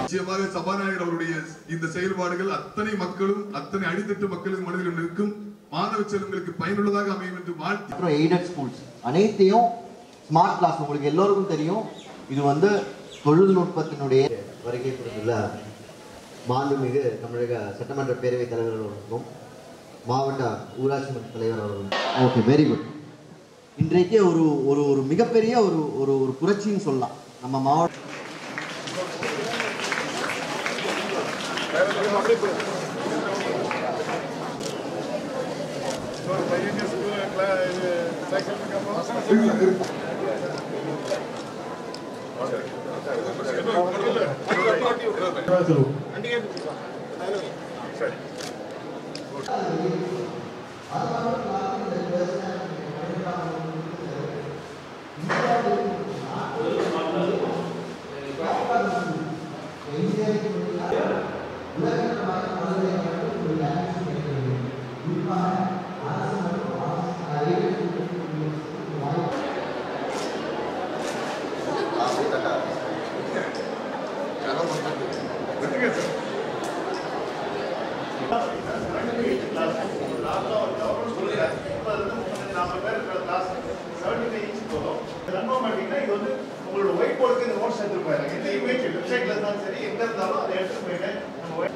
நிச்சயமாக சபாநாயகர் அவருடைய இந்த செயல்பாடுகள் அத்தனை மக்களும் அத்தனை அடித்தட்டு மக்களின் மனதிலும் நிற்கும் மாணவ செல்வங்களுக்கு பயனுள்ளதாக அமையும் என்று வாழ்த்தி அப்புறம் எய்டட் ஸ்கூல்ஸ் அனைத்தையும் ஸ்மார்ட் கிளாஸ் உங்களுக்கு எல்லோருக்கும் தெரியும் இது வந்து தொழில்நுட்பத்தினுடைய வருகை புரிந்துள்ள மாண்புமிகு தமிழக சட்டமன்ற பேரவைத் தலைவர் அவர்களுக்கும் மாவட்ட ஊராட்சி மன்ற தலைவர் அவர்களுக்கும் ஓகே வெரி குட் இன்றைக்கு ஒரு ஒரு ஒரு மிகப்பெரிய ஒரு ஒரு ஒரு புரட்சின்னு சொல்லலாம் நம்ம மாவட்ட உங்களோட ஒயிட் போர்டுக்கு இந்த நோட்ஸ் எடுத்துட்டு போயிருங்க எந்த இமேஜ் வெப்சைட்ல இருந்தாலும் சரி எங்க இருந்தாலும் அதை எடுத்துட்டு போயிட்டு நம்ம white-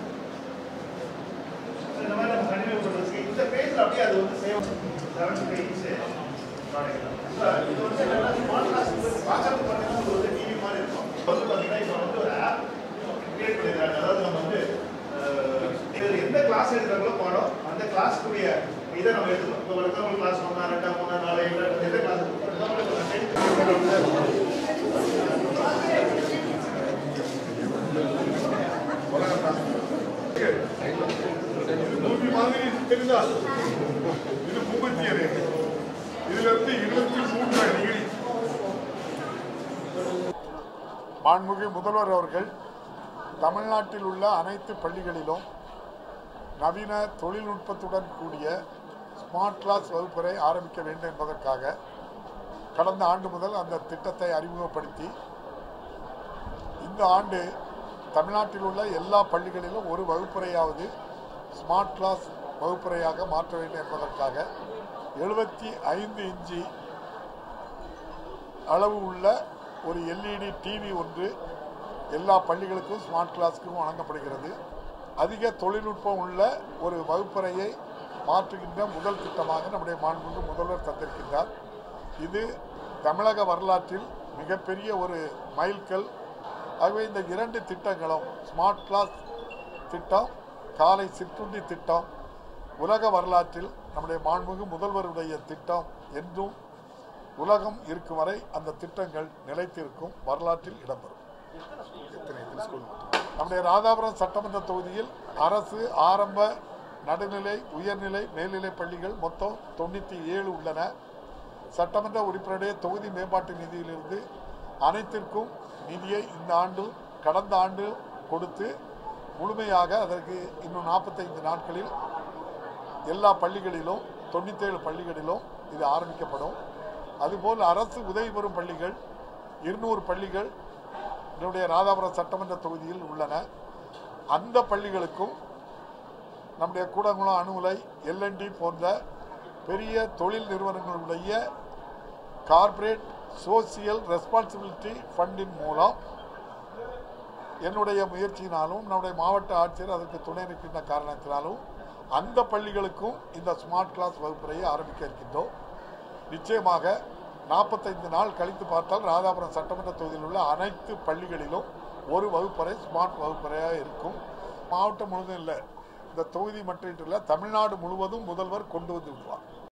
இந்த மாதிரி நம்ம கண்டினியூ பண்றதுக்கு இந்த பேஜ்ல அப்படியே அது வந்து சேவ் செவன்டி ஃபைவ் இன்ச் இது வந்து என்னன்னா ஸ்மார்ட் கிளாஸ் பார்க்கறதுக்கு பார்த்தீங்கன்னா உங்களுக்கு வந்து டிவி மாதிரி இருக்கும் இப்ப வந்து பார்த்தீங்கன்னா இப்போ வந்து ஒரு ஆப் கிரியேட் பண்ணிருக்காங்க அதாவது நம்ம வந்து அஹ், இதுல எந்த கிளாஸ் எடுக்கிறாங்களோ பாடம் அந்த கிளாஸ்க்குரிய இதை நம்ம எடுத்துக்கணும் இப்போ ஒரு எக்ஸாம்பிள் கிளாஸ் ஒன்றா ரெண்டா மூணா நாலு இல்லை எந்த கிளாஸ் மூவி மாதிரி தெரியுதா இது முப்பத்தி ஏழு இதுல இருந்து இருபத்தி மூன்று டிகிரி மாண்புமிகு முதல்வர் அவர்கள் தமிழ்நாட்டில் உள்ள அனைத்து பள்ளிகளிலும் நவீன தொழில்நுட்பத்துடன் கூடிய ஸ்மார்ட் கிளாஸ் வகுப்பறை ஆரம்பிக்க வேண்டும் என்பதற்காக கடந்த ஆண்டு முதல் அந்த திட்டத்தை அறிமுகப்படுத்தி இந்த ஆண்டு தமிழ்நாட்டில் உள்ள எல்லா பள்ளிகளிலும் ஒரு வகுப்பறையாவது ஸ்மார்ட் கிளாஸ் வகுப்பறையாக மாற்ற வேண்டும் என்பதற்காக எழுபத்தி ஐந்து இன்ச்சி அளவு உள்ள ஒரு எல்இடி டிவி ஒன்று எல்லா பள்ளிகளுக்கும் ஸ்மார்ட் கிளாஸுக்கும் வழங்கப்படுகிறது அதிக தொழில்நுட்பம் உள்ள ஒரு வகுப்பறையை மாற்றுகின்ற முதல் திட்டமாக நம்முடைய மாண்புமிகு முதல்வர் தந்திருக்கின்றார் இது தமிழக வரலாற்றில் மிகப்பெரிய ஒரு மைல்கல் ஆகவே இந்த இரண்டு திட்டங்களும் ஸ்மார்ட் கிளாஸ் திட்டம் காலை சிற்றுண்டி திட்டம் உலக வரலாற்றில் நம்முடைய மாண்புமிகு முதல்வருடைய திட்டம் என்றும் உலகம் இருக்கும் வரை அந்த திட்டங்கள் நிலைத்திருக்கும் வரலாற்றில் இடம்பெறும் எத்தனை எத்தனை ஸ்கூல் மட்டும். நம்முடைய ராதாபுரம் சட்டமன்ற தொகுதியில் அரசு ஆரம்ப நடுநிலை உயர்நிலை மேல்நிலை பள்ளிகள் மொத்தம் தொண்ணூற்றி ஏழு உள்ளன சட்டமன்ற உறுப்பினருடைய தொகுதி மேம்பாட்டு நிதியிலிருந்து அனைத்திற்கும் நிதியை இந்த ஆண்டு கடந்த ஆண்டு கொடுத்து முழுமையாக அதற்கு இன்னும் நாற்பத்தைந்து நாட்களில் எல்லா பள்ளிகளிலும் தொண்ணூத்தேழு பள்ளிகளிலும் இது ஆரம்பிக்கப்படும் அதுபோல் அரசு உதவி பெறும் பள்ளிகள் இருநூறு பள்ளிகள் என்னுடைய ராதாபுரம் சட்டமன்ற தொகுதியில் உள்ளன அந்த பள்ளிகளுக்கும் நம்முடைய கூடங்குளம் அணுலை எல்என்டி போன்ற பெரிய தொழில் நிறுவனங்களுடைய கார்ப்பரேட் சோசியல் ரெஸ்பான்சிபிலிட்டி ஃபண்டின் மூலம் என்னுடைய முயற்சியினாலும் நம்முடைய மாவட்ட ஆட்சியர் அதற்கு துணை நிற்கின்ற காரணத்தினாலும் அந்த பள்ளிகளுக்கும் இந்த ஸ்மார்ட் கிளாஸ் வகுப்பறையை ஆரம்பிக்க இருக்கின்றோம் நிச்சயமாக நாற்பத்தைந்து நாள் கழித்து பார்த்தால் ராதாபுரம் சட்டமன்ற தொகுதியில் உள்ள அனைத்து பள்ளிகளிலும் ஒரு வகுப்பறை ஸ்மார்ட் வகுப்பறையாக இருக்கும் மாவட்டம் முழுவதும் இல்லை இந்த தொகுதி மட்டும் இல்லை தமிழ்நாடு முழுவதும் முதல்வர் கொண்டு வந்து விடுவார்